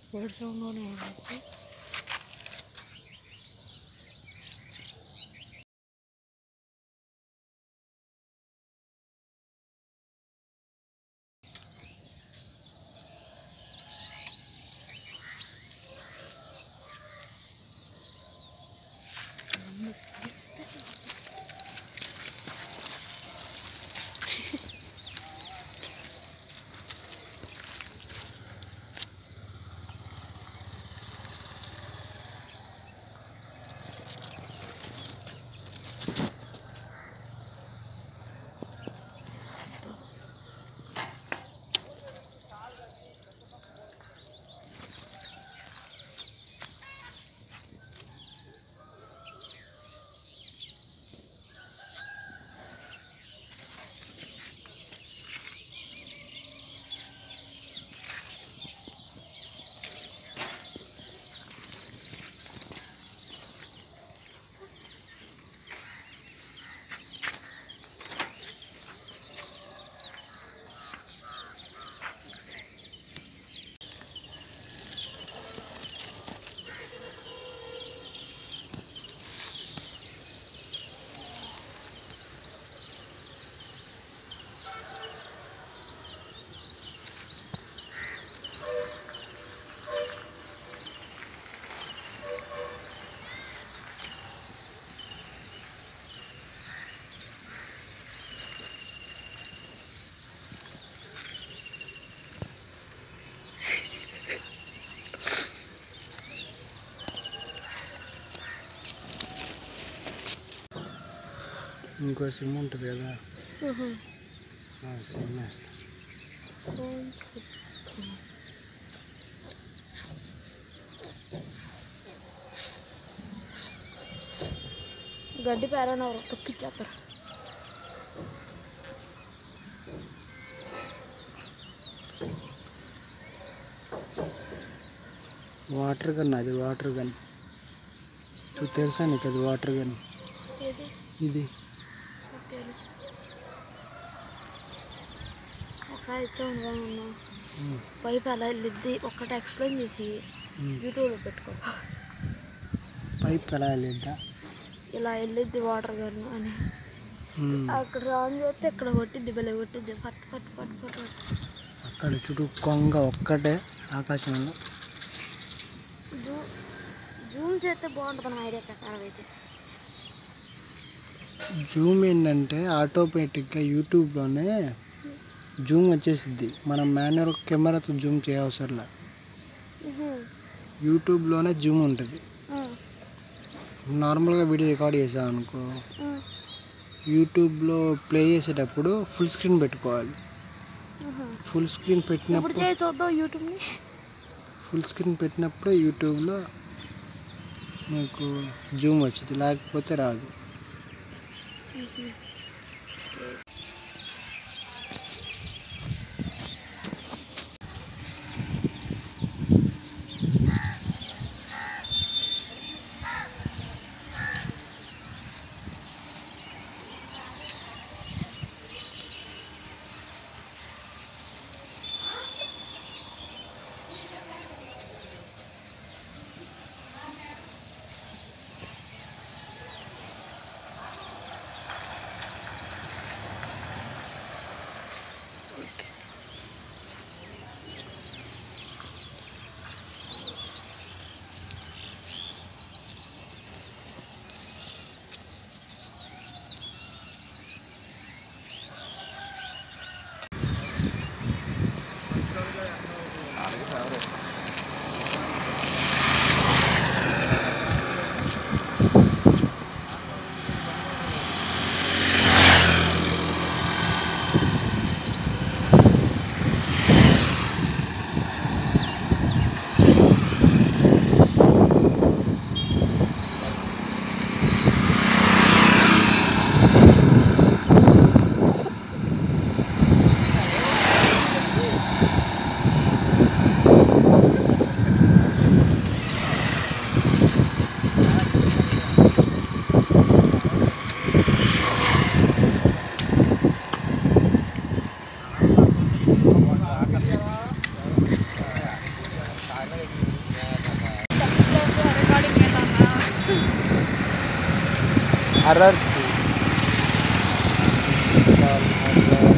Bird సౌండ్లోనే ఉంటుంది ఇంకో SIM ఉంటుంది కదా ఆ సిమ్ వేస్తా గడ్డి పేరన తొక్కిచ్చేస్తారు వాటర్ గన్ అది వాటర్ గన్ నువ్వు తెలుసా నీకు అది వాటర్ గన్ ఏది ఇది తెలుసు ఒక ఇచ్చాను ఉన్నా ఉమ్, పైప్ ఎలా వెళ్ళిద్ది ఒక్కటి ఎక్స్ప్లెయిన్ చేసి ఉమ్. యూట్యూబ్లో పెట్టుకో పైప్ ఎలా వెళ్ళిద్దా ఇలా వెళ్ళిద్ది వాటర్ గన్ అని ఉమ్, అక్కడ ఆన్ చేస్తే ఇక్కడ కొట్టిద్ది భలే కొట్టిద్ది పట్ పట్ పట్ పట్ పట్. అక్కడ చుట్టూ కొంగ ఒక్కటే ఆకాశంలో జూ జూమ్ చేస్తే బాగుంటుంది నా ఐడియా ప్రకారం అయితే జూమ్ ఏంటంటే ఆటోమేటిక్గా యూట్యూబ్లోనే జూమ్ వచ్చేసిద్ది మనం మాన్యువల్ కెమెరాతో జూమ్ చేయవసరంలా యూట్యూబ్లోనే జూమ్ ఉంటుంది నార్మల్గా వీడియో రికార్డ్ చేసాం అనుకో యూట్యూబ్లో ప్లే చేసేటప్పుడు ఫుల్ స్క్రీన్ పెట్టుకోవాలి ఫుల్ స్క్రీన్ ఇప్పుడు పెట్టినప్పుడు చేయి చూద్దాం యూట్యూబ్ని ఫుల్ స్క్రీన్ పెట్టినప్పుడు యూట్యూబ్లో మీకు జూమ్ వచ్చింది లేకపోతే రాదు హర్రర్ టూ హర్రర్